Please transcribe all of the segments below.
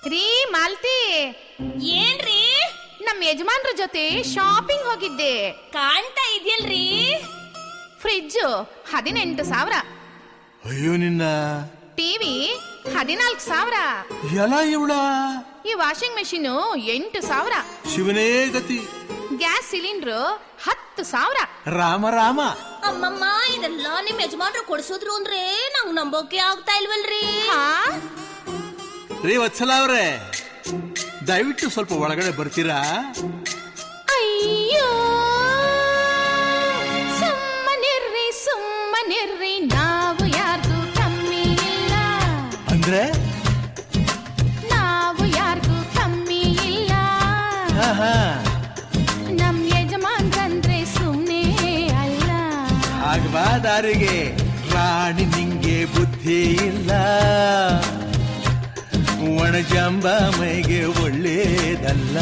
ರೀ ಮಾಲ್ತಿ ಏನ್ರಿ ನಮ್ ಯಜಮಾನ್ರ ಜೊತೆ ಶಾಪಿಂಗ್ ಹೋಗಿದ್ದೆ ಕಾಣ್ತಾ ಇದೆಯಲ್ರಿ ಫ್ರಿಡ್ಜ್ ಹದಿನೆಂಟು ಸಾವಿರ ಅಯ್ಯೋ ನಿನ್ನ ಟಿವಿ ಹದಿನಾಲ್ಕು ಸಾವಿರ ಎಲ್ಲ ಇವಳ ಈ ವಾಷಿಂಗ್ ಮೆಷಿನ್ ಎಂಟು ಸಾವಿರ ಶಿವನೇ ಗತಿ ಗ್ಯಾಸ್ ಸಿಲಿಂಡ್ರು ಹತ್ತು ಸಾವಿರ ರಾಮ ರಾಮ ಅಮ್ಮಮ್ಮ ಇದೆಲ್ಲ ನಿಮ್ ಯಜಮಾನ್ರು ಕೊಡ್ಸಿದ್ರು ಅಂದ್ರೆ ನಂಗ್ ನಂಬೋಕೆ ಆಗ್ತಾ ಇಲ್ವಲ್ರಿ ಹಾ ರೀ ವತ್ಸಲ ಅವ್ರೆ ದಯವಿಟ್ಟು ಸ್ವಲ್ಪ ಒಳಗಡೆ ಬರ್ತೀರಾ ಅಯ್ಯೋ ಸುಮ್ಮನಿರ್ರಿ ಸುಮ್ಮನಿರ್ರಿ ನಾವು ಯಾರ್ಗೂ ಕಮ್ಮಿ ಇಲ್ಲ ಅಂದ್ರೆ ನಾವು ಯಾರ್ಗೂ ಕಮ್ಮಿ ಇಲ್ಲ ಆಹಾ, ನಮ್ ಯಜಮಾನ್ರಂದ್ರೆ ಸುಮ್ನೆ ಅಲ್ಲ ಆಗ ಬಾ ದಾರಿಗೆ ರಾಣಿ ನಿಂಗೆ ಬುದ್ಧಿ ಇಲ್ಲ ಒಣಜಂಬ ಮೈಗೆ ಒಳ್ಳೇದಲ್ಲ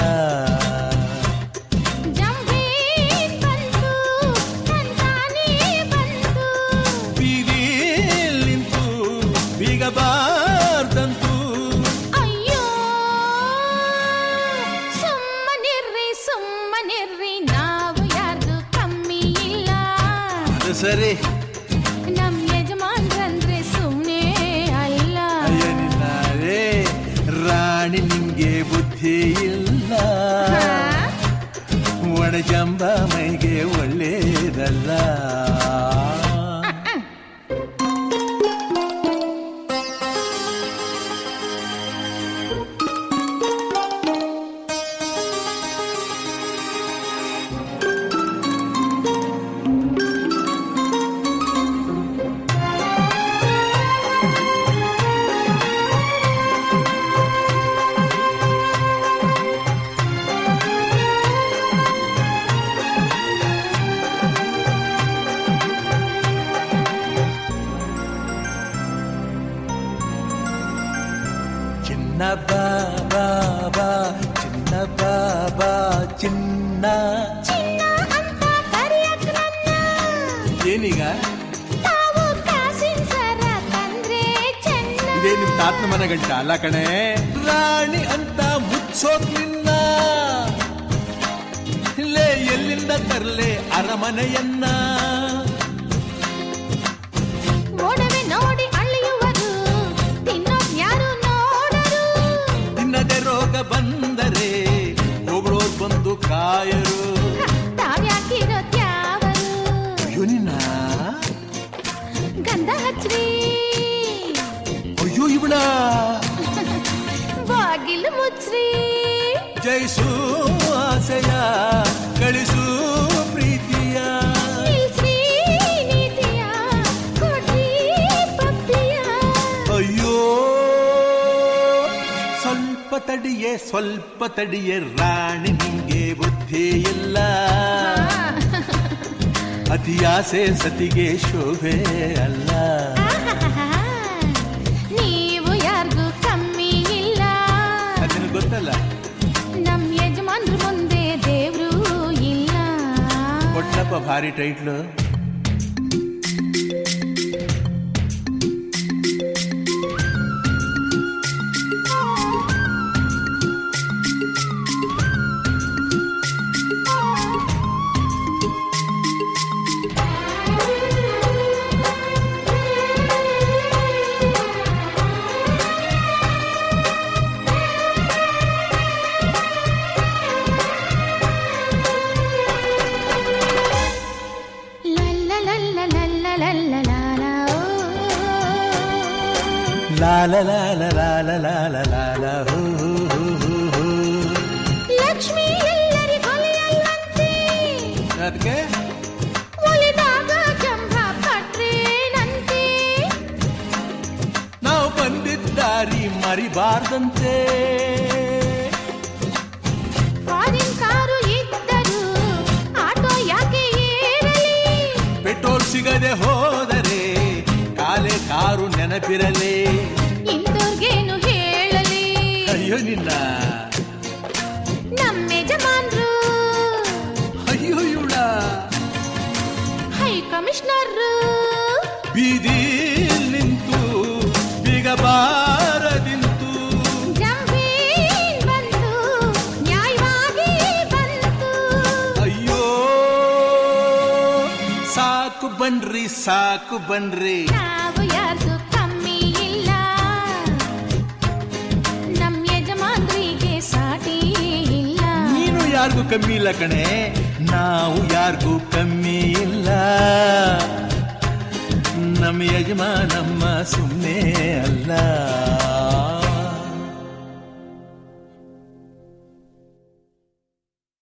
ಜಂಬಿ ಬಂತು ತಂತಾನೇ ಬಂತು ಬೀದಿಲ್ ನಿಂತು ಬೀಗಬಾರ್ದಂತೂ ಅಯ್ಯೋ ಸುಮ್ಮನಿರ್ರಿ ಸುಮ್ಮನಿರ್ರಿ ನಾವು ಯಾರ್ದು ಕಮ್ಮಿ ಇಲ್ಲ ಅದು ಸರಿ ನಮ್ ಯಜಮಾನ್ರಂದ್ರೆ ಸುಮ್ನೆ ಅಲ್ಲ ಅಯ್ಯ ನಿನ್ನ ರೇ ರಾಣಿ ನಿಂಗೆ ಬುದ್ಧಿ ಇಲ್ಲ ಹಾ? ಒಣಜಂಬ ಮೈಗೆ ಒಳ್ಳೇದಲ್ಲ ಚಿನ್ನ ಬಾಬಾ ಬಾ ಚಿನ್ನ ಬಾಬಾ ಚಿನ್ನ ಚಿನ್ನ ಅಂತ ಕರೆಯಕ್ ನನ್ನ ಏನೀಗ ತಾವು ಕಾಸಿನ ಸರ ತಂದ್ರೆ ಚೆನ್ನ ಇದೇ ನಿಮ್ ತಾತನ ಮನೆ ಗಂಟ ಅಲ್ಲ ಕಣೆ ರಾಣಿ ಅಂತ ಮುಚ್ಚೋಕ್ ನಿನ್ನ ಇಲ್ಲೇ ಎಲ್ಲಿಂದ ತರ್ಲೆ ಅರಮನೆಯನ್ನ ಒಡವೆ ನೋಡಿ ಅಳಿಯುವರು ತಿನ್ನೋಕ್ ಯಾರು ನೋಡರು ತಿನ್ನದೆ ರೋಗ ಬಂದರೆ ಹೊಗಳೋರ್ ಬಂದು ಕಾಯರು ತಾವ್ಯಾಕಿರೋ ತ್ಯಾವರು ಅಯ್ಯೋ ನಿನ್ನ ಗಂಧ ಹಚ್ರಿ ಅಯ್ಯೋ ಇವಳ ಬಾಗಿಲು ಮುಚ್ಚ್ರಿ ಜಯಿಸು ಆಸೆಯ ಕಳಿಸು ಪ್ರೀತಿಯ ನಿಲ್ಸ್ರಿ ನೀತಿಯ ಕೊಡ್ರಿ ಭಕ್ತಿಯ ಅಯ್ಯೋ ಸ್ವಲ್ಪ ತಡಿಯೇ ಸ್ವಲ್ಪ ತಡಿಯೇ ರಾಣಿ ನಿಂಗೆ ಬುದ್ಧಿ ಇಲ್ಲ ಅತಿ ಆಸೆ ಸತಿಗೆ ಶೋಭೆ ಅಲ್ಲ ಆಹಾಹಾಹಾ. ನೀವು ಯಾರಿಗೂ ಕಮ್ಮಿ ಇಲ್ಲ ಅದನ್ನು ಗೊತ್ತಲ್ಲ ನಮ್ ಯಜಮಾನ್ರ ಮುಂದೆ ದೇವ್ರು ಇಲ್ಲ ಕೊಟ್ಟಪ್ಪ ಭಾರಿ ಟೈಟ್ಲು ಲಲ್ಲ ಲಲ್ಲ ಲಲ್ಲ ಲಲ್ಲ ಲಾಲ, ಓ. ಲಾಲ ಲಾಲ ಲಾಲ ಲಾಲ ಲಾಲ ಹೋ ಹೋ ಹೋ ಹೋ ಹೋ. ಲಕ್ಷ್ಮಿ ಎಲ್ಲರಿಗೊಲಿಯಲ್ಲಂತೆ ಅದಕ್ಕೆ ಒಲಿದಾಗ ಜಂಭ ಪಟ್ರೇನಂತೆ ನಾವು ಬಂದಿದ್ದಾರಿ ಮರಿಬಾರ್ದಂತೆ ಫಾರಿನ್ ಕಾರು ಇದ್ದರು ಆಟೋ ಯಾಕೆ ಏರಲಿ ಪೆಟ್ರೋಲ್ ಸಿಗದೆ ಹೋದರೆ ಕಾಲೆ ಕಾರು ನೆನಪಿರಲಿ ಇಂದೋರ್ಗೇನು ಹೇಳಲಿ ಅಯ್ಯೋ ನಿನ್ನ ನಮ್ಮ ಯಜಮಾನ್ರು ಅಯ್ಯೋ ಇವಳ ಹೈ ಕಮಿಷನರ್ ಬೀದಿ ನಿಂತು ಬಿಗಬಾರದಿಂತು ಜಂಬಿ ಸಾಕು ಬನ್ರಿ ಸಾಕು ಬನ್ರಿ ನಾವು ಯಾರ್ದು ಕಮ್ಮಿ ಇಲ್ಲ ನಮ್ ಯಜಮಾನ್ರಿಗೆ ಸಾಟಿ ಇಲ್ಲ ನೀನು ಯಾರಿಗೂ ಕಮ್ಮಿ ಇಲ್ಲ ಕಣೆ ನಾವು ಯಾರಿಗೂ ಕಮ್ಮಿ ಇಲ್ಲ ನಮ್ಮ ಯಜಮಾನಮ್ಮ ಸುಮ್ಮನೆ ಅಲ್ಲ